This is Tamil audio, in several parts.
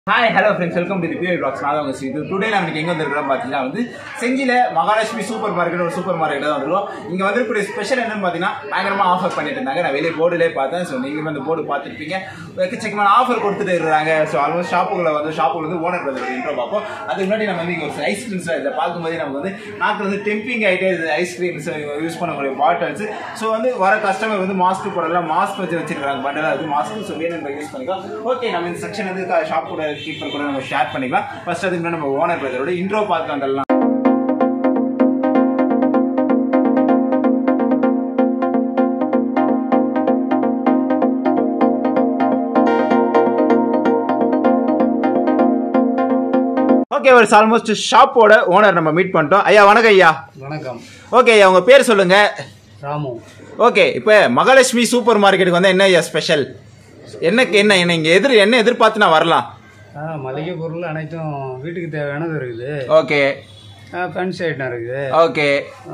Hi hello friends welcome to review blogs நான் தான் உங்க ஸ்ரீது டுடே நம்ம இன்னைக்கு எங்க வந்திருக்கிறோம் பார்த்தீங்கன்னா வந்து செஞ்சில மகாலட்சுமி சூப்பர் மார்க்கெட் ஒரு சூப்பர் மார்க்கெட் தான் வந்துருக்கோம் இங்க வந்திருக்கக்கூடிய ஸ்பெஷல் என்னன்னு பார்த்தீங்கன்னா பயங்கரமா ஆஃபர் பண்ணிட்டு இருந்தாங்க நான் வெளியே போர்டுலேயே பார்த்தேன் ஸோ நீங்களும் அந்த போர்டு பார்த்துருப்பீங்க எக்கச்சக்கமான ஆஃபர் கொடுத்துட்டு இருக்காங்க ஸோ ஆல்மோஸ்ட் ஷாப்புகளை வந்து ஷாப்புல வந்து ஓனர் பிரதர் இன்ட்ரோ பார்ப்போம் அதுக்கு முன்னாடி நம்ம வந்து இங்க ஒரு ஐஸ்கிரீம்ஸ் இதை பார்க்கும்போதே நமக்கு வந்து நாக்கு வந்து டெம்பிங் ஆகிட்டே இது ஐஸ்கிரீம்ஸ் யூஸ் பண்ணக்கூடிய பாட்டில்ஸ் ஸோ வந்து வர கஸ்டமர் வந்து மாஸ்க் போடலாம் மாஸ்க் வச்சு வச்சிருக்காங்க பண்டலாக அது மாஸ்க் ஸோ வேணும் யூஸ் பண்ணிக்கலாம் ஓகே நம்ம இந்த செக்ஷன் வந்து ஷாப் கூட கீப்பர் கூட நம்ம ஷேர் பண்ணிக்கலாம் ஃபர்ஸ்ட் அதுக்கு முன்னாடி நம்ம ஓனர் பிரதரோட இன்ட்ரோ பார்த்து வந்துடலாம் ஓகே ஒரு ஆல்மோஸ்ட் ஷாப்போட ஓனர் நம்ம மீட் பண்ணிட்டோம் ஐயா வணக்கம் ஐயா வணக்கம் ஓகே ஐயா உங்க பேர் சொல்லுங்க ராமு ஓகே இப்போ மகாலட்சுமி சூப்பர் மார்க்கெட்டுக்கு வந்து என்ன ஐயா ஸ்பெஷல் என்னக்கு என்ன என்ன இங்கே எதிர் என்ன எதிர்பார்த்து நான் வரலாம் ஆ, மளிகை பொருள் அனைத்தும் வீட்டுக்கு தேவையானது இருக்குது ஓகே ஃபேன்சி ஐட்டம் இருக்குது ஓகே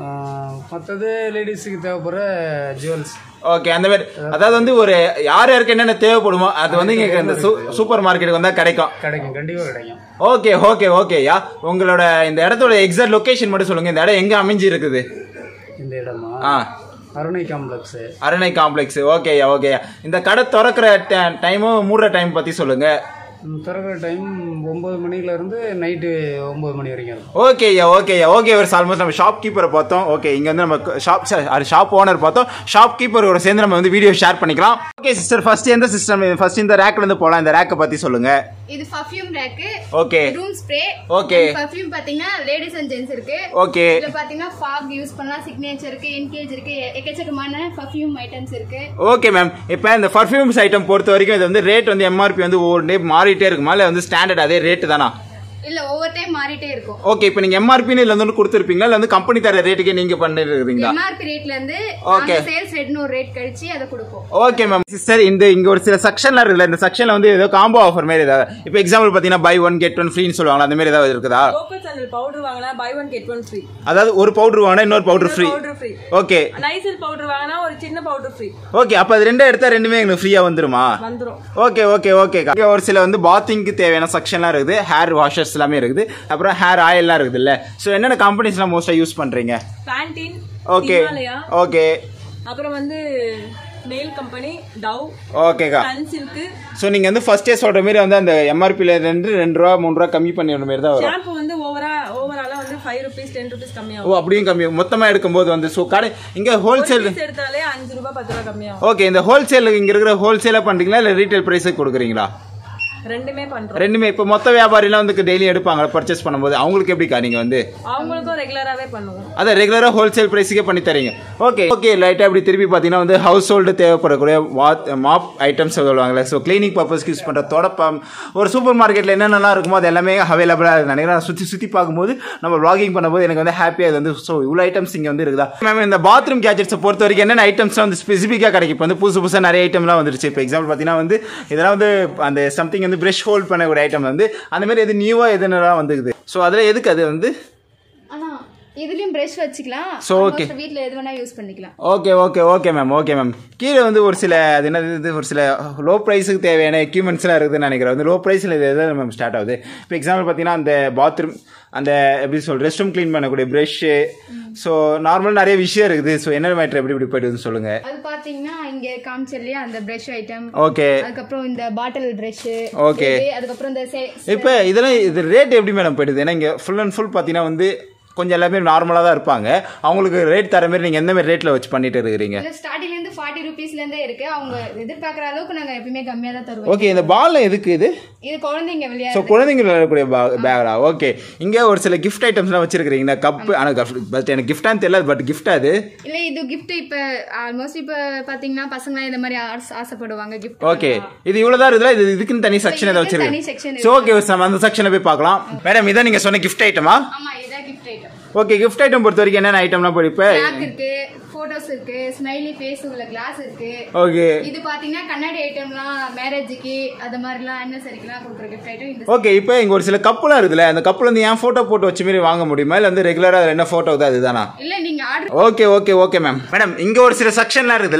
மற்றது லேடிஸுக்கு தேவைப்படுற ஜுவல்ஸ் ஓகே அந்த மாதிரி அதாவது வந்து ஒரு யார் யாருக்கு என்னென்ன தேவைப்படுமோ அது வந்து இங்கே இந்த சூப்பர் மார்க்கெட்டுக்கு வந்தால் கிடைக்கும் கிடைக்கும் கண்டிப்பாக கிடைக்கும் ஓகே ஓகே ஓகேயா உங்களோட இந்த இடத்தோட எக்ஸாக்ட் லொகேஷன் மட்டும் சொல்லுங்க இந்த இடம் எங்க அமைஞ்சு இருக்குது இந்த இடமா ஆ அருணை காம்ப்ளெக்ஸு அரணை காம்ப்ளெக்ஸ் ஓகேயா ஓகேயா இந்த கடை திறக்கிற டைமும் மூடுற டைம் பத்தி சொல்லுங்க திறக்கிற டைம் ஒம்பது மணிலேருந்து நைட்டு ஒம்பது மணி வரைக்கும் இருக்கும் ஓகேயா ஓகேயா ஓகே ஒரு ஆல்மோஸ்ட் நம்ம ஷாப் கீப்பரை பார்த்தோம் ஓகே இங்க வந்து நம்ம ஷாப் அது ஷாப் ஓனர் பார்த்தோம் ஷாப் கீப்பரோட சேர்ந்து நம்ம வந்து வீடியோ ஷேர் பண்ணிக்கலாம் ஓகே சிஸ்டர் ஃபர்ஸ்ட் எந்த சிஸ்டம் ஃபர்ஸ்ட் இந்த ரேக்ல இருந்து போலாம் இந்த ரேக்கை பத்தி சொல்லுங்க இது perfume rack okay room spray Okay. Perfume பாத்தீங்கன்னா லேடிஸ் அண்ட் ஜென்ஸ் இருக்கு ஓகே இதுல பாத்தீங்கன்னா ஃபாக் யூஸ் பண்ணலாம் சிக்னேச்சர் இருக்கு என்கேஜ் இருக்கு எ- எக்கச்சக்கமான பர்ஃப்யூம் ஐட்டம்ஸ் இருக்கு ஓகே மேம் இப்போ இந்த பர்ஃப்யூம்ஸ் ஐட்டம் பொறுத்த வரைக்கும் இது வந்து ரேட் வந்து எம்ஆர்பி வந்து ஒவ்வொரு டே மாறிட்டே இருக்குமா இல்லை வந்து ஸ்டாண்டர்ட் அதே ரேட்டு தானா இல்ல ஒவ்வொரு டைம் மாறிட்டே இருக்கும் ஓகே இப்போ நீங்கள் எம்ஆர்பின்னு இதில் வந்து கொடுத்துருப்பீங்களா இல்லை வந்து கம்பெனி தர ரேட்டுக்கே நீங்கள் பண்ணிட்டு இருக்கீங்களா எம்ஆர்பி ரேட்ல இருந்து Okay. சேல்ஸ் ரேட்னு ஒரு ரேட் கழிச்சு அதை கொடுப்போம் ஓகே மேம் சிஸ்டர் இந்த இங்க ஒரு சில செக்ஷன்லாம் இருக்குல்ல இந்த செக்ஷன்ல வந்து ஏதோ காம்போ ஆஃபர் மாதிரி ஏதாவது இப்போ எக்ஸாம்பிள் பார்த்தீங்கன்னா பை ஒன் கெட் ஒன் ஃப்ரீன்னு சொல்லுவாங்க அந்த மாதிரி ஏதாவது இருக்குதா லோக்கல் சேனல் பவுடர் வாங்கினா buy one get one free அதாவது ஒரு பவுடர் வாங்கினா இன்னொரு powder free powder free okay Nycil powder வாங்கினா ஒரு சின்ன பவுடர் ஃப்ரீ ஓகே அப்போ அது ரெண்டே எடுத்தா ரெண்டுமே எங்களுக்கு ஃப்ரீயா வந்துருமா வந்துரும் ஓகே ஓகே ஓகே இங்க ஒரு சில வந்து பாத்திங்க்கு தேவையான செக்ஷன்லாம் இருக்குது ஹேர் வாஷர்ஸ் எல்லாமே இருக்குது அப்புறம் ஹேர் ஆயில்லாம் இருக்குது இல்ல ஸோ என்னென்ன கம்பெனிஸ்லாம் மோஸ்டா யூஸ் பண்றீங்க பேண்டீன் ஓகே ஹிமாலயா ஓகே அப்புறம் வந்து நெயில் கம்பெனி டவ் ஓகேக்கா சன்சில்க் ஸோ நீங்கள் வந்து ஃபர்ஸ்டே சொல்கிற மாதிரி வந்து அந்த எம்ஆர்பியில் ரெண்டு ரெண்டு ரூபா மூணு ரூபா கம்மி பண்ணிடுற மாதிரி தான் வரும் ஷாம்பு வந்து ஓவரா ஓவராலா வந்து ஃபைவ் ருபீஸ் டென் ருபீஸ் ஓ கம்மியாகும் அப்படியும் கம்மி மொத்தமாக எடுக்கும்போது வந்து ஸோ கடை இங்கே ஹோல்சேல் பீஸ் எடுத்தாலே அஞ்சு ரூபாய் பத்து ரூபாய் கம்மியாகும் ஓகே இந்த ஹோல்சேல் இங்கே இருக்கிற ஹோல்சேலாக பண்ணுறீங்களா இல்லை ரீட்டைல் ப்ரைஸுக்கு கொடுக்குறீங்களா ரெண்டுமே பண்றோம் ரெண்டுமே இப்போ மொத்த வியாபாரிலாம் வந்து டெய்லி எடுப்பாங்க பர்ச்சேஸ் பண்ணும்போது அவங்களுக்கு எப்படிக்கா நீங்கள் வந்து அவங்களுக்கும் ரெகுலராகவே பண்ணுவோம் அதை ரெகுலராக ஹோல்சேல் ப்ரைஸுக்கே பண்ணி தரீங்க ஓகே ஓகே லைட்டாக அப்படி திருப்பி பார்த்தீங்கன்னா வந்து ஹவுஸ் ஹோல்டு தேவைப்படக்கூடிய வாத் மாப் ஐட்டம்ஸ் சொல்லுவாங்கல்ல ஸோ கிளீனிங் பர்பஸ்க்கு யூஸ் பண்ணுற தொடப்பம் ஒரு சூப்பர் மார்க்கெட்டில் என்னென்னலாம் இருக்குமோ அது எல்லாமே அவைலபிளாக இருக்கு நினைக்கிறேன் சுற்றி சுற்றி பார்க்கும்போது நம்ம vlogging பண்ணும்போது எனக்கு வந்து ஹாப்பியாக இது வந்து ஸோ இவ்வளோ ஐட்டம்ஸ் இங்கே வந்து இருக்குதா மேம் இந்த பாத்ரூம் கேஜெட்ஸை பொறுத்த வரைக்கும் என்னென்ன ஐட்டம்ஸ்லாம் வந்து ஸ்பெசிஃபிக்காக கிடைக்கும் இப்போ வந்து புதுசு புதுசாக நிறைய ஐட்டம்லாம் வந்துருச்சு இப்போ எக்ஸாம்பிள் பார்த்தீங்கன்னா வந்து இதெல்லாம் வந்து அந்த சம்திங் வந்து ப்ரெஷ் ஹோல்ட் பண்ணக்கூடிய ஐட்டம் வந்து அந்த மாதிரி எது நியூவாக எதுனெல்லாம் வந்துருக்குது ஸோ அதில் எதுக்கு அது வந்து ஆனா இதுலயும் பிரஷ் வச்சுக்கலாம் So, okay. Almost வீட்ல எது வேணா யூஸ் பண்ணிக்கலாம் okay okay okay ma'am okay ma'am கீழே வந்து ஒரு சில அது என்னது இது ஒரு சில லோ ப்ரைஸுக்கு தேவையான எக்யூப்மெண்ட்ஸ்லாம் இருக்குதுன்னு நினைக்கிறேன் வந்து லோ ப்ரைஸில் இது எதாவது மேம் ஸ்டார்ட் ஆகுது இப்போ எக்ஸாம்பிள் பார்த்தீங்கன்னா அந்த பாத்ரூம் அந்த எப்படி சொல் ரெஸ்ட் ரூம் க்ளீன் பண்ணக்கூடிய ப்ரஷ்ஷு ஸோ நார்மல் நிறைய விஷயம் இருக்குது ஸோ என்ன மேட்ரு எப்படி இப்படி போயிடுதுன்னு சொல்லுங்கள் அது பாத்தீங்கன்னா இங்க காமிச்சல்லையா அந்த பிரஷ் ஐட்டம் ஓகே அதுக்கப்புறம் இந்த பாட்டில் பிரஷ் Okay. அதுக்கப்புறம் இந்த சே- இப்போ இதெல்லாம் இது ரேட் எப்படி மேடம் போயிடுது ஏன்னா இங்கே ஃபுல் அண்ட் ஃபுல் பார்த்தீங்கன்னா வந்து கொஞ்சம் எல்லாமே நார்மலாக தான் இருப்பாங்க அவங்களுக்கு ரேட் தர மாதிரி நீங்கள் எந்த மாதிரி ரேட்டில் வச்சு பண்ணிட்டு இருக்கிறீங்க இல்ல ஸ்டார்டிங்ல இருந்து ஃபார்ட்டி ருபீஸ்ல இருந்தே இருக்கு அவங்க எதிர்பார்க்குற அளவுக்கு நாங்க எப்பயுமே கம்மியா தான் தருவோம் ஓகே இந்த பால் எதுக்கு இது இது குழந்தைங்க ஸோ விளையாடு குழந்தைங்க விளையாடக்கூடிய பேகரா ஓகே இங்கே ஒரு சில கிஃப்ட் ஐட்டம்ஸ்லாம் வச்சிருக்கிறீங்க இந்த கப்பு ஆனால் பட் எனக்கு கிஃப்டான்னு தெரியல பட் கிஃப்ட் அது இல்ல இது gift இப்ப ஆல்மோஸ்ட் இப்ப பாத்தீங்கன்னா பசங்க இந்த மாதிரி ஆச- ஆசைப்படுவாங்க gift ஓகே இது இவ்வளோதான் இருக்குல்ல இது இதுக்குன்னு தனி செக்ஷன் ஏதாவது இதுக்கு தனி வச்சிருக்கு section ஸோ ஓகே நம்ம அந்த செக்ஷனை போய் பார்க்கலாம் மேடம் இதான் நீங்கள் சொன்ன கிஃப்ட் ஐட்டமா ஆமா இதான் gift item okay gift item பொறுத்த வரைக்கும் என்னென்ன ஐட்டம்லாம் படிப்பேன் பிளாக் இருக்கு போட்டோஸ் இருக்கு ஸ்மைலி ஃபேஸ் உள்ள கிளாஸ் இருக்கு ஓகே இது பாத்தீங்கன்னா கண்ணாடி ஐட்டம்லாம் மேரேஜுக்கு அது மாதிரிலாம் அன்னசரிக்குலாம் கொடுக்குற gift item இந்த ஓகே இப்போ இங்கே ஒரு சில கப்புலாம் இருக்குதுல்ல அந்த கப்பில் வந்து ஏன் ஃபோட்டோ போட்டு வச்ச மாதிரி வாங்க முடியுமா இல்லை வந்து ரெகுலராக அதில் என்ன ஃபோட்டோ இருக்குது அதுதானா இல்ல நீங்க order okay okay okay ma'am madam இங்கே ஒரு சில செக்ஷன்லாம் இருக்குதுல்ல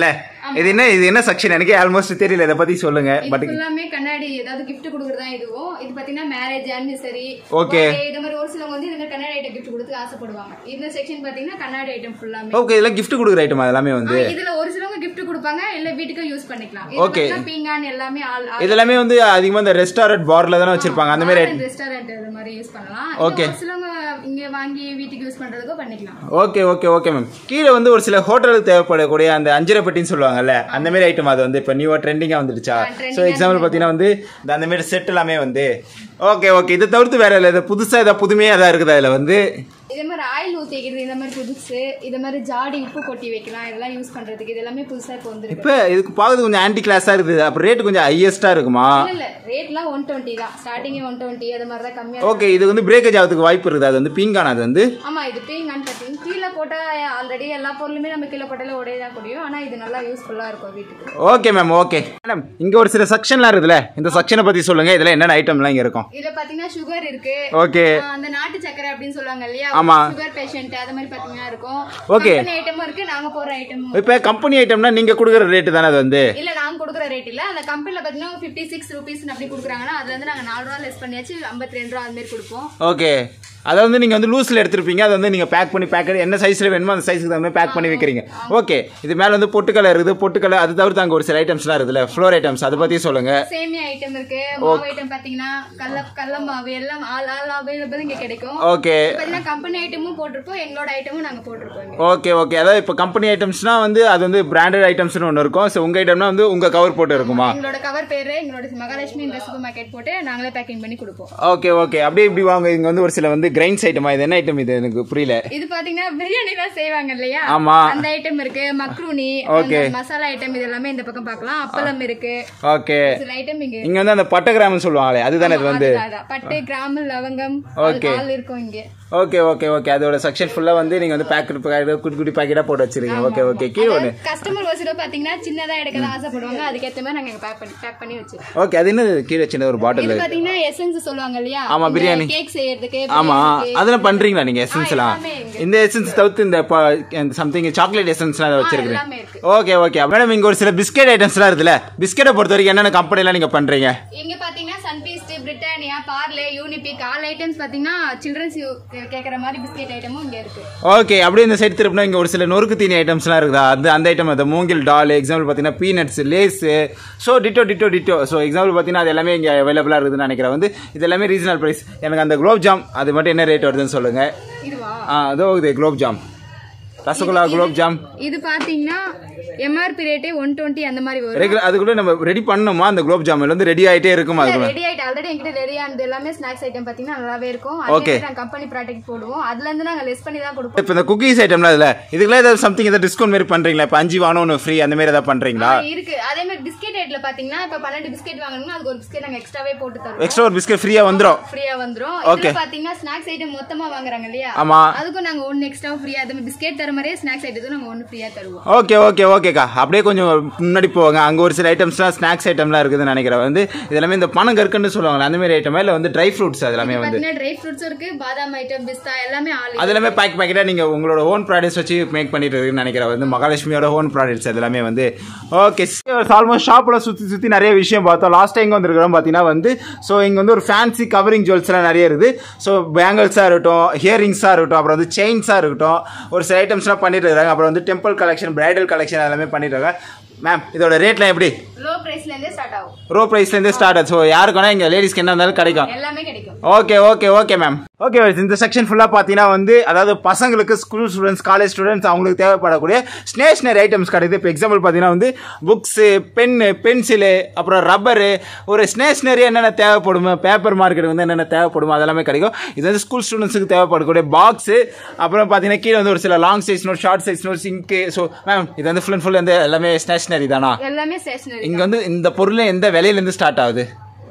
இது என்ன இது என்ன செக்ஷன் எனக்கு ஆல்மோஸ்ட் தெரியல இதை பத்தி சொல்லுங்க இது பட் ஃபுல்லாமே கண்ணாடி ஏதாவது gift கொடுக்குறதா இதுவும் இது பாத்தீங்கன்னா மேரேஜ் ஆனிவர்சரி Okay. இது மாதிரி ஒரு சிலவங்க வந்து இந்த மாதிரி கண்ணாடி ஐட்டம் gift கொடுத்து ஆசைப்படுவாங்க இந்த செக்ஷன் பாத்தீங்கன்னா கண்ணாடி ஐட்டம் ஃபுல்லாமே ஓகே இதெல்லாம் gift கொடுக்குற ஐட்டம் எல்லாமே வந்து ஆ, இதுல ஒரு சிலவங்க gift கொடுப்பாங்க இல்ல வீட்டுக்கு யூஸ் பண்ணிக்கலாம் Okay. இது பீங்கான் எல்லாமே ஆல் இதெல்லாமே வந்து அதிகமா இந்த ரெஸ்டாரண்ட் பார்ல தானே வச்சிருப்பாங்க அந்த மாதிரி ரெஸ்டாரண்ட் அது மாதிரி யூஸ் பண்ணலாம் Okay. இல்ல ஒரு சிலவங்க இங்க வாங்கி வீட்டுக்கு யூஸ் பண்றதுக்கும் பண்ணிக்கலாம் ஓகே ஓகே ஓகே மேம் கீழே வந்து ஒரு சில ஹோட்டலுக்கு தேவைப்படக்கூடிய அந்த அஞ்சரை பெட்டின்னு சொல்லுவாங்கல்ல அந்த மாதிரி ஐட்டம் அது வந்து இப்போ நியூவாக ட்ரெண்டிங்காக வந்துடுச்சா ஆ, trending ஸோ எக்ஸாம்பிள் பார்த்தீங்கன்னா வந்து இந்த அந்த மாதிரி செட் எல்லாமே வந்து ஓகே ஓகே இதை தவிர்த்து வேற இல்லை இது புதுசாக ஏதாவது புதுமையாக ஏதாவது இருக்குதா இதில் வந்து இதே மாதிரி ஆயில் ஊத்தி வைக்கிறது இந்த மாதிரி புதுசு இது மாதிரி ஜாடி உப்பு கொட்டி வைக்கலாம் இதெல்லாம் யூஸ் பண்றதுக்கு இது எல்லாமே புதுசா இப்போ வந்துருக்கு இப்போ இதுக்கு பார்க்கறது கொஞ்சம் ஆன்டி கிளாஸாக இருக்குது அப்போ ரேட் கொஞ்சம் ஹையஸ்ட்டாக இருக்குமா இல்ல இல்ல ரேட்லாம் ஒன் டுவெண்ட்டி தான் ஸ்டார்டிங் ஒன் டுவெண்ட்டி அது மாதிரி தான் கம்மியா ஓகே இது வந்து பிரேக்கேஜ் ஆகிறதுக்கு வாய்ப்பு இருக்குது அது வந்து பீங்கான அது வந்து ஆமா இது பீங்கான்னு பார்த்தீங்கன்னா கீழே போட்டா ஆல்ரெடி எல்லா பொருளுமே நம்ம கீழே போட்டாலே உடையதான் முடியும் ஆனா இது நல்லா யூஸ்ஃபுல்லா இருக்கும் வீட்டுக்கு ஓகே மேம் ஓகே மேடம் இங்கே ஒரு சில செக்ஷன்லாம் இருக்குதுல்ல இந்த செக்ஷனை பற்றி சொல்லுங்கள் இதில் என்னென்ன ஐட்டம்லாம் இங்கே இருக்கும் இதுல பாத்தீங்கன்னா சுகர் இருக்கு ஓகே ஆ, அந்த நாட்டு சக்கரை அப்படின்னு சொல்லுவாங்க இல்லையா ஆமா. சுகர் பேஷண்ட் அது மாதிரி பாத்தீங்கன்னா இருக்கும் Okay. ஐட்டமும் இருக்கு நாங்க போடுற ஐட்டமும் இப்போ கம்பெனி ஐட்டம்னா நீங்கள் கொடுக்குற ரேட்டு தானே அது வந்து இல்ல நாங்க கொடுக்குற ரேட் இல்ல அந்த கம்பெனில பாத்தீங்கன்னா ஃபிஃப்டி சிக்ஸ் ருபீஸ் அப்படி கொடுக்குறாங்கன்னா அதுல இருந்து நாங்க நாலு ரூபா லெஸ் பண்ணியாச்சு ஐம்பத்தி ரெண்டு ரூபா அது மாதிரி கொடுப்போம் ஓகே அதை வந்து நீங்கள் வந்து லூஸில் எடுத்திருப்பீங்க அதை வந்து நீங்கள் பேக் பண்ணி பேக் என்ன சைஸில் வேணுமோ அந்த சைஸுக்கு தகுந்த பேக் பண்ணி வைக்கிறீங்க ஓகே இது மேலே வந்து பொட்டுக்கலை இருக்குது பொட்டுக்கலை அது தவிர்த்து அங்கே ஒரு சில ஐட்டம்ஸ்லாம் இருக்குதுல்ல ஃப்ளோர் ஐட்டம்ஸ் அதை பற்றி சொல்லுங்கள் சேமியா ஐட்டம் இருக்கு மாவு ஐட்டம் பாத்தீங்கன்னா கடல கடல மாவு எல்லாம் ஆல் ஆல் அவைலபிள் இங்க கிடைக்கும் ஓகே பாத்தீங்கன்னா கம்பெனி ஐட்டமும் போட்டிருப்போம் எங்களோட ஐட்டமும் நாங்க போட்டிருப்போம் இங்க. ஓகே ஓகே அதாவது இப்போ கம்பெனி ஐட்டம்ஸ்னால் வந்து அது வந்து பிராண்டட் ஐட்டம்ஸ்னு ஒன்று இருக்கும் ஸோ உங்கள் ஐட்டம்னா வந்து உங்கள் கவர் போட்டு இருக்குமா எங்களோட கவர் பேரு எங்களோட மகாலட்சுமி இந்த சூப்பர் மார்க்கெட் போட்டு நாங்களே பேக்கிங் பண்ணி கொடுப்போம் ஓகே ஓகே அப்படியே இப்படி வாங்க இங்கே வந்து ஒரு சில வந்து கிரைன்ஸ் ஐட்டமா இது என்ன ஐட்டம் இது எனக்கு புரியல இது பாத்தீங்கன்னா பிரியாணி எல்லாம் செய்வாங்க இல்லையா ஆமா. அந்த ஐட்டம் இருக்கு மக்ரூனி Okay. அந்த மசாலா ஐட்டம் இது எல்லாமே இந்த பக்கம் பார்க்கலாம் அப்பளம் இருக்கு ஓகே சில ஐட்டம் இங்க இங்கே வந்து அந்த பட்ட கிராம்னு சொல்லுவாங்களே அதுதானே இது வந்து அதுதான், அதுதான். பட்டு கிராம்பு லவங்கம் Okay. ஆள் இருக்கும் இங்க ஓகே ஓகே ஓகே அதோட செக்ஷன் ஃபுல்லாக வந்து நீங்கள் வந்து பேக்கெட் குட்டி குட்டி பாக்கெட்டாக போட்டு வச்சிருக்கீங்க ஓகே ஓகே கீழே ஒன்று கஸ்டமர் ஒரு சில பாத்தீங்கன்னா சின்னதா எடுக்க தான் ஆசைப்படுவாங்க அதுக்கேத்த மாதிரி நாங்க பேக் பண்ணி பேக் பண்ணி வச்சிருக்கோம் ஓகே அது என்ன கீழே சின்ன ஒரு பாட்டில் இது பாத்தீங்கன்னா எசன்ஸ் சொல்லுவாங்க இல்லையா ஆமா, பிரியாணி. கேக் செய்யறதுக்கு ஆமா பிரியாணிக்கு. அதெல்லாம் பண்றீங்களா நீங்க எசன்ஸ்லாம் எல்லாமே இங்க. இந்த எசன்ஸ் தவிர்த்து இந்த சம்திங் சாக்லேட் எசன்ஸ்லாம் அதை வச்சிருக்கேன் எல்லாமே இருக்கு ஓகே ஓகே மேடம் இங்க ஒரு சில பிஸ்கெட் ஐட்டம்ஸ்லாம் இருக்குல்ல பிஸ்கெட்டை பொறுத்த வரைக்கும் என்னென்ன கம்பெனிலாம் நீங்க பண்றீங்க இங்க பாத்தீங்கன்னா Sunfeast Britannia Parle Unibic all items பாத்தீங்கன்னா சில்ட்ரன்ஸ் கேக்குற மாதிரி பிஸ்கெட் ஐட்டமும் இங்க இருக்கு ஓகே அப்படியே இந்த சைடு திருப்பினா இங்க ஒரு சில நொறுக்கு தீனி ஐட்டம்ஸ்லாம் இருக்குதா அந்த அந்த ஐட்டம் அந்த மூங்கில் டால் எக்ஸாம்பிள் பார்த்தீங்கன்னா peanuts Lay's so ditto ditto ditto so example பார்த்தீங்கன்னா அது எல்லாமே இங்கே அவைலபிளாக இருக்குதுன்னு நினைக்கிறேன் வந்து இது எல்லாமே ரீசனல் ப்ரைஸ் எனக்கு அந்த குலோப் ஜாம் அது மட்டும் என்ன ரேட் வருதுன்னு சொல்லுங்க இதுவா ஆ அதோ இது குலோப் ஜாம் ரசகுல்லா குலோப் ஜாம் இது பாத்தீங்கன்னா எம்ஆர்பி ரேட்டே ஒன் டுவெண்ட்டி அந்த மாதிரி வரும் ரெகுலர் அது கூட நம்ம ரெடி பண்ணணுமா அந்த குலோப் ஜாமுன் வந்து ரெடி ஆயிட்டே இருக்குமா அது கூட ரெடி ஆயிட்டு ஆல்ரெடி எங்கிட்ட ரெடி ஆனது எல்லாமே ஸ்நாக்ஸ் ஐட்டம் பாத்தீங்கன்னா நல்லாவே இருக்கும் Okay. அதே நாங்க கம்பெனி ப்ராடக்ட் போடுவோம் அதுல இருந்து நாங்க லெஸ் பண்ணி தான் கொடுப்போம் இப்போ இந்த குக்கீஸ் ஐட்டம்லாம் இதில் இதுக்குலாம் ஏதாவது சம்திங் ஏதாவது டிஸ்கவுண்ட் மாதிரி பண்ணுறீங்களா இப்போ அஞ்சு வாங்கணும் ஒன்று ஃப்ரீ அந்த மாதிரி ஏதாவது பண்ணுறீங்களா ஆ, இருக்கு அதே மாதிரி பிஸ்கெட் ரேட்ல பாத்தீங்கன்னா இப்ப பன்னெண்டு பிஸ்கெட் வாங்கணும்னா அதுக்கு ஒரு பிஸ்கெட் நாங்க எக்ஸ்ட்ராவே போட்டு தருவோம் எக்ஸ்ட்ரா ஒரு பிஸ்கட் ஃப்ரீயாக வந்துடும் ஃப்ரீயா வந்துரும் Okay. இதுல பாத்தீங்கன்னா ஸ்நாக்ஸ் ஐட்டம் மொத்தமா வாங்குறாங்க இல்லையா ஆமா அதுக்கும் நாங்க ஒன்னு எக்ஸ்ட்ரா ஃப்ரீயா அதே பிஸ்கெட் தர மாதிரியே ஸ்நாக்ஸ் ஐட்டத்துக்கும் நாங்க ஒன்னு ஃப்ரீயா தருவோம் ஓகே ஓகே ஓகேக்கா அப்படியே கொஞ்சம் முன்னாடி போவாங்க அங்கே ஒரு சில ஐட்டம்ஸ்லாம் ஸ்நாக்ஸ் ஐட்டம்லாம் இருக்குதுன்னு நினைக்கிறேன் வந்து இதெல்லாமே இந்த பணம் கற்கன்னு சொல்லுவாங்க அந்த மாதிரி ஐட்டமா இல்லை வந்து ட்ரை ஃப்ரூட்ஸ் அது எல்லாமே வந்து பாத்தீங்கன்னா ட்ரை ஃப்ரூட்ஸ் இருக்கு பாதாம் ஐட்டம் பிஸ்தா எல்லாமே ஆல் அது எல்லாமே பேக் பேக்கெட்டாக நீங்கள் உங்களோட ஓன் ப்ராடக்ட்ஸ் வச்சு மேக் பண்ணிட்டு இருக்குன்னு நினைக்கிறேன் வந்து மகாலட்சுமியோட ஓன் ப்ராடக்ட்ஸ் அது எல்லாமே வந்து ஓகே ஆல்மோஸ்ட் ஷாப்பில் சுற்றி சுற்றி நிறைய விஷயம் பார்த்தோம் லாஸ்ட் டைம் வந்திருக்கிறோம் பார்த்தீங்கன்னா வந்து ஸோ இங்கே வந்து ஒரு ஃபேன்சி கவரிங் ஜுவல்ஸ்லாம் நிறைய இருக்குது ஸோ பேங்கிள்ஸாக இருக்கட்டும் ஹியரிங்ஸாக இருக்கட்டும் அப்புறம் வந்து செயின்ஸாக இருக்கட்டும் ஒரு சில ஐட்டம்ஸ்லாம் பண்ணிட்டு இருக்காங்க அப்புறம் வந்து டெம்பிள் கலெக்ஷன் பிரைடல் கலெக்ஷன் எல்லாமே பண்ணிட்டு இருக்காங்க மேம் இதோட ரேட்லாம் எப்படி லோ பிரைஸ்ல இருந்தே ஸ்டார்ட் ஆகும் ரோ ப்ரைஸ்லேருந்தே ஸ்டார்ட் ஆச்சு ஸோ யாருக்கு வேணா இங்கே லேடிஸ்க்கு என்ன இருந்தாலும் கிடைக்கும் எல்லாமே கிடைக்கும் okay okay okay ma'am okay இந்த செக்ஷன் ஃபுல்லாக பார்த்தீங்கன்னா வந்து அதாவது பசங்களுக்கு ஸ்கூல் ஸ்டூடெண்ட்ஸ் காலேஜ் ஸ்டூடெண்ட்ஸ் அவங்களுக்கு தேவைப்படக்கூடிய ஸ்டேஷ்னரி ஐட்டம்ஸ் கிடைக்குது இப்போ எக்ஸாம்பிள் பார்த்தீங்கன்னா வந்து புக்ஸு பென்னு பென்சிலு அப்புறம் ரப்பரு ஒரு ஸ்டேஷ்னரி என்னென்ன தேவைப்படுமோ பேப்பர் மார்க்கெட் வந்து என்னென்ன தேவைப்படுமோ அதெல்லாமே கிடைக்கும் இது வந்து ஸ்கூல் ஸ்டூடெண்ட்ஸுக்கு தேவைப்படக்கூடிய பாக்ஸு அப்புறம் பார்த்தீங்கன்னா கீழே வந்து ஒரு சில long size note short size note சிங்க்கு ஸோ மேம் இது வந்து ஃபுல் அண்ட் ஃபுல் வந்து எல்லாமே ஸ்டேஷ்னரி தானா எல்லாமே ஸ்டேஷனரி இங்கே வந்து இந்த பொருள் எந்த விலையிலேருந்து ஸ்டார்ட் ஆகுது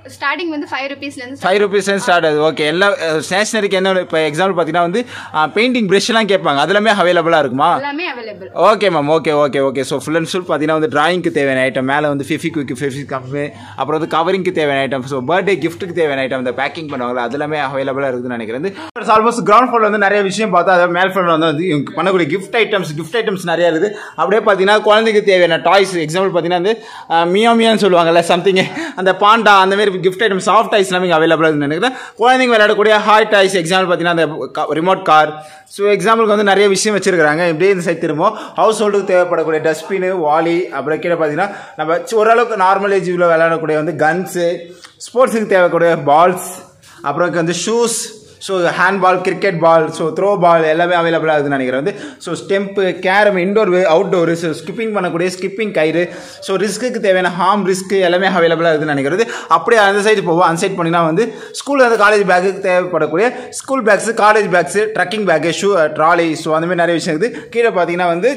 ஸ்டார்டிங் வந்து ஃபைவ் ருபீஸ்லேருந்து ஃபைவ் ருபீஸ் ஸ்டார்ட் ஆகுது ஓகே எல்லா ஸ்டேஷனரிக்கு என்ன இப்போ எக்ஸாம்பிள் பார்த்தீங்கன்னா வந்து பெயிண்டிங் ப்ரஷ்லாம் கேட்பாங்க அதெல்லாமே அவைலபிளாக இருக்குமா எல்லாமே available okay ma'am okay okay okay so full and full பார்த்தீங்கன்னா வந்து டிராயிங்க்கு தேவையான ஐட்டம் மேலே வந்து ஃபிஃபி குவிக் ஃபிஃபி கப்பு அப்புறம் வந்து கவரிங்க்கு தேவையான ஐட்டம் ஸோ பர்த்டே கிஃப்ட்டுக்கு தேவையான ஐட்டம் இந்த பேக்கிங் பண்ணுவாங்களா அது எல்லாமே அவைலபிளாக இருக்குதுன்னு நினைக்கிறேன் ஆல்மோஸ்ட் கிரவுண்ட் ஃப்ளோர் வந்து நிறைய விஷயம் பார்த்தா அதாவது மேல் ஃப்ளோர் வந்து வந்து இவங்க பண்ணக்கூடிய கிஃப்ட் ஐட்டம்ஸ் கிஃப்ட் ஐட்டம்ஸ் நிறைய இருக்குது அப்படியே பார்த்தீங்கன்னா குழந்தைக்கு தேவையான டாய்ஸ் எக்ஸாம்பிள் பார்த்தீங்கன்னா வந்து அஹ், மியா மியான்னு சொல்லுவாங்கல்ல சம்திங் அந்த பாண்டா அந்த மாதிரி கிஃப்ட் ஐட்டம் சாஃப்ட் டாய்ஸ் எல்லாமே அவைலபிளாக இருக்குன்னு நினைக்கிறேன் குழந்தைங்க விளையாடக்கூடிய ஹாய் டாய்ஸ் எக்ஸாம்பிள் பார்த்தீங்கன்னா அந்த ரிமோட் கார் ஸோ எக்ஸாம்பிளுக்கு வந்து நிறைய விஷயம் வச்சிருக்காங்க இப்படியே இந்த சைட் திரும்ப ஹவுஸ் ஹோல்டுக்கு தேவைப்படக்கூடிய டஸ்ட்பின் வாலி அப்புறம் கீழே பார்த்தீங்கன்னா நம்ம சி- ஓரளவுக்கு நார்மல் ஏஜில் விளையாடக்கூடிய வந்து கன்ஸு ஸ்போர்ட்ஸுக்கு தேவைக்கூடிய பால்ஸ் அப்புறம் வந்து shoes so hand ball cricket ball so throw ball எல்லாமே அவைலபிளாக இருக்குதுன்னு நினைக்கிறேன் வந்து so stump carrom indoor outdoor so skipping பண்ணக்கூடிய ஸ்கிப்பிங் கயிறு ஸோ ரிஸ்க்குக்கு தேவையான ஹார்ம் ரிஸ்க் எல்லாமே அவைலபிளாக இருக்குதுன்னு நினைக்கிறது அப்படியே அந்த சைடு போவோம் அந்த சைடு போனீங்கன்னா வந்து ஸ்கூல் வந்து காலேஜ் பேக்குக்கு தேவைப்படக்கூடிய school bags college bags trekking bag shoe trolley so அந்த மாதிரி நிறைய விஷயம் இருக்குது கீழே பார்த்தீங்கன்னா வந்து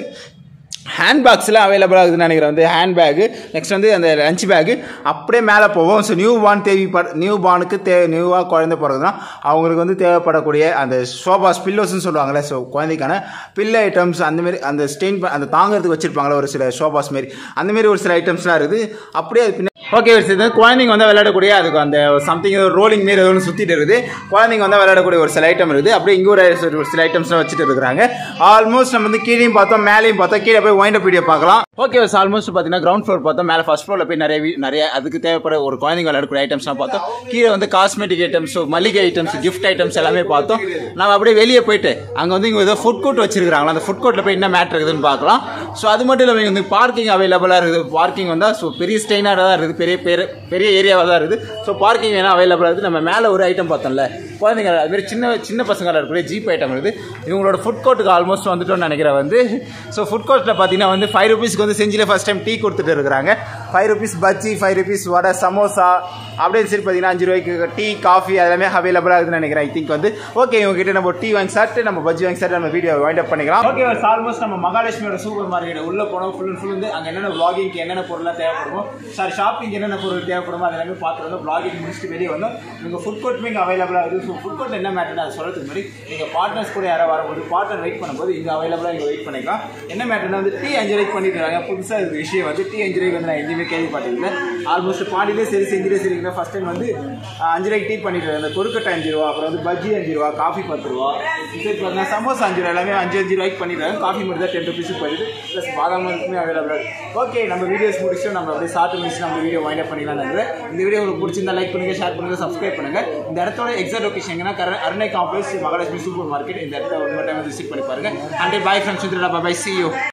ஹேண்ட் பேக்ஸ்லாம் அவைலபிளாக இருக்குதுன்னு நினைக்கிறேன் வந்து ஹேண்ட் பேக்கு நெக்ஸ்ட் வந்து அந்த லஞ்ச் பேக்கு அப்படியே மேலே போவோம் ஸோ நியூ பார்ன் தேவைப்பட நியூ பார்னுக்கு தே நியூவாக குழந்தை பிறகுதுன்னா அவங்களுக்கு வந்து தேவைப்படக்கூடிய அந்த சோபாஸ் பில்லோஸ்னு சொல்லுவாங்கள்ல ஸோ குழந்தைக்கான பில்லோ ஐட்டம்ஸ் அந்தமாரி அந்த ஸ்டெயின் அந்த தாங்கிறதுக்கு வச்சிருப்பாங்களே ஒரு சில சோபாஸ் மாரி அந்தமாரி ஒரு சில ஐட்டம்ஸ் இருக்குது அப்படியே அது பின்னாடி ஓகே இது குழந்தைங்க வந்து விளையாடக்கூடிய அதுக்கு அந்த சம்திங் ரோலிங் மாரி ஏதோ ஒன்று சுற்றிட்டு இருக்குது குழந்தைங்க வந்து விளையாடக்கூடிய ஒரு சில ஐட்டம் இருக்குது அப்படியே இங்கே ஒரு ஒரு சில ஐட்டம்ஸ்லாம் வச்சுட்டு இருக்கிறாங்க ஆல்மோஸ்ட் நம்ம வந்து கீழேயும் பார்த்தோம் மேலேயும் பார்த்தோம் கீழே போய் வைண்ட் அப் வீடியோ பார்க்கலாம் ஓகே ஆல்மோஸ்ட் பார்த்தீங்கன்னா கிரவுண்ட் ஃப்ளோர் பார்த்தோம் மேலே ஃபர்ஸ்ட் ஃப்ளோரில் போய் நிறைய வீ- நிறைய அதுக்கு தேவைப்பட ஒரு குழந்தைங்க விளையாடக்கூடிய ஐட்டம்ஸ்லாம் பார்த்தோம் கீழே வந்து காஸ்மெட்டிக் ஐட்டம்ஸ் மளிகை ஐட்டம்ஸ் கிஃப்ட் ஐட்டம்ஸ் எல்லாமே பார்த்தோம் நம்ம அப்படியே வெளியே போயிட்டு அங்கே வந்து இங்கே ஏதோ ஃபுட் கோர்ட் வச்சிருக்காங்களா அந்த ஃபுட் கோர்ட்டில் போய் என்ன மேட்ரு இருக்குதுன்னு பார்க்கலாம் ஸோ அது மட்டும் இல்லாமல் இங்க வந்து பார்க்கிங் அவைலபிளாக இருக்குது பார்க்கிங் வந்தால் ஸோ பெரிய ஸ்டெயினாக தான் இருக்குது பெரிய பெரிய பெரிய ஏரியாவாக தான் இருக்குது ஸோ பார்க்கிங் வேணால் அவைலபிளாக இருக்குது நம்ம மேலே ஒரு ஐட்டம் பார்த்தோம்ல குழந்தைங்க அதுமாரி சின்ன சின்ன பசங்க இருக்கக்கூடிய ஜீப் ஐட்டம் இருக்குது இவங்களோட ஃபுட் கோர்ட்டுக்கு ஆல்மோஸ்ட் வந்துட்டோம்னு நினைக்கிறேன் வந்து ஸோ ஃபுட் கோர்ட்டில் பார்த்தீங்கன்னா வந்து ஃபைவ் ருபீஸ்க்கு வந்து செஞ்சிலே ஃபஸ்ட் டைம் டீ கொடுத்துட்டு இருக்கிறாங்க five rupees bajji five rupees vada samosa அப்படியே சரி பார்த்தீங்கன்னா அஞ்சு ரூபாய்க்கு டீ காஃபி அதெல்லாமே அவைலபிளாக இருக்குதுன்னு நினைக்கிறேன் ஐ திங்க் வந்து ஓகே இவங்ககிட்ட நம்ம டீ வாங்கி சாப்பிட்டு நம்ம பஜ்ஜி வாங்கி சாப்பிட்டு நம்ம வீடியோ வைண்ட் அப் பண்ணிக்கலாம் ஓகே ஆல்மோஸ்ட் நம்ம மகாலட்சுமியோட சூப்பர் மார்க்கெட் உள்ள போனோம் ஃபுல் அண்ட் ஃபுல் வந்து அங்கே என்னென்ன vloggingக்கு என்னென்ன பொருளாக தேவைப்படுமோ சாரி ஷாப்பிங் என்னென்ன பொருள் தேவைப்படுமோ அது எல்லாமே பார்த்து வந்து vlogging முடிச்சுட்டு வெளியே வந்தோம் நீங்கள் ஃபுட் கோர்ட்டுமே இங்கே அவைலபிளாக இருக்குது ஸோ ஃபுட் கோர்ட்டில் என்ன மேட்டர் அதை சொல்கிறதுக்கு முன்னாடி நீங்கள் பார்ட்னர்ஸ் கூட யாராவது வரும்போது பார்ட்னர் வெயிட் பண்ணும்போது இங்கே அவைலபிளாக இங்கே வெயிட் பண்ணிக்கலாம் என்ன மேட்டர்னா வந்து டீ அஞ்சு ரூபாய்க்கு பண்ணிட்டு இருக்காங்க புதுசாக இது விஷயம் வந்து டீ அஞ்சு ரூபாய்க்கு வந்து நான் எங்கேயுமே கேள்விப்பட்டதில்லை ஆல்மோஸ்ட் பாண்டிலே சரி செஞ்சிலே சரி ஃபஸ்ட் டைம் வந்து ஆஹ், அஞ்சு ரூபாய்க்கு டீ பண்ணிட்டு இருக்காங்க இந்த கொழுக்கட்டை அஞ்சு ரூபா அப்புறம் வந்து பஜ்ஜி அஞ்சு ரூபா காஃபி பத்து ரூபா இது பார்த்தீங்கன்னா சமோசா அஞ்சு ரூபா எல்லாமே அஞ்சு அஞ்சு ரூபாய்க்கு பண்ணிடுறாங்க காஃபி மட்டும் தான் டென் ருபீஸுக்கு போயிடுது ப்ளஸ் பாதாம் இருக்குமே அவைலபிளாக ஓகே நம்ம வீடியோஸ் முடிச்சுட்டு நம்ம அப்படியே சாப்பிட்டு முடிச்சு நம்ம வீடியோ வைண்ட் அப் பண்ணிக்கலாம் நினைக்கிறேன் இந்த வீடியோ உங்களுக்கு பிடிச்சிருந்தா லைக் பண்ணுங்க ஷேர் பண்ணுங்க சப்ஸ்கிரைப் பண்ணுங்க இந்த இடத்தோட எக்ஸாக்ட் லொகேஷன் எங்கன்னா கர- அருணை காம்ப்ளெக்ஸ் மகாலட்சுமி சூப்பர் மார்க்கெட் இந்த இடத்த ஒரு டைம் விசிட் பண்ணி பாருங்க and bye friends bye see you